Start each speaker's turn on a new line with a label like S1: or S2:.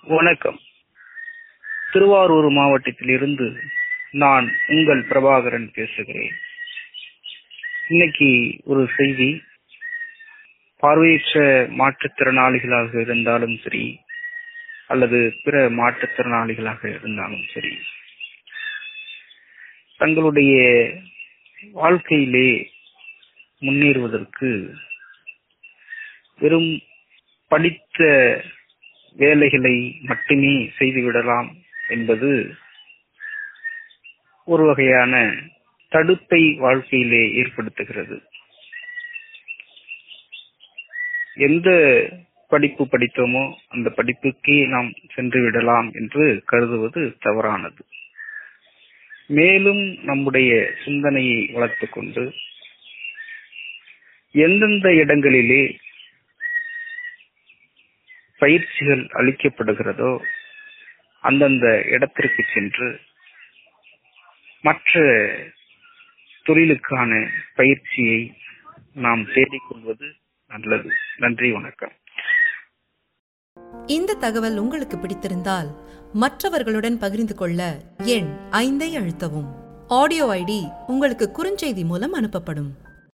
S1: வணக்கம் திருவாரூர் மாவட்டத்திலிருந்து நான் உங்கள் பிரபாகரன் பேசுகிறேன் இன்னைக்கு ஒரு செய்தி பார்வையற்ற மாற்றுத்திறனாளிகளாக இருந்தாலும் சரி அல்லது பிற மாற்றுத்திறனாளிகளாக இருந்தாலும் சரி தங்களுடைய வாழ்க்கையிலே முன்னேறுவதற்கு வெறும் படித்த வேலைகளை மட்டுமே செய்துவிடலாம் என்பது ஒரு வகையான தடுப்பை வாழ்க்கையிலே ஏற்படுத்துகிறது எந்த படிப்பு படித்தோமோ அந்த படிப்புக்கே நாம் சென்று விடலாம் என்று கருதுவது தவறானது மேலும் நம்முடைய சிந்தனையை வளர்த்துக் கொண்டு எந்தெந்த இடங்களிலே பயிற்சிகள் அளிக்கப்படுகிறதோ அந்தந்த இடத்திற்கு சென்று மற்ற தொழிலுக்கான பயிற்சியை நாம் தேடிக்கொள்வது நல்லது நன்றி வணக்கம்
S2: இந்த தகவல் உங்களுக்கு பிடித்திருந்தால் மற்றவர்களுடன் பகிர்ந்து கொள்ள எண் ஐந்தை அழுத்தவும் ஆடியோ ஐடி உங்களுக்கு குறுஞ்செய்தி மூலம் அனுப்பப்படும்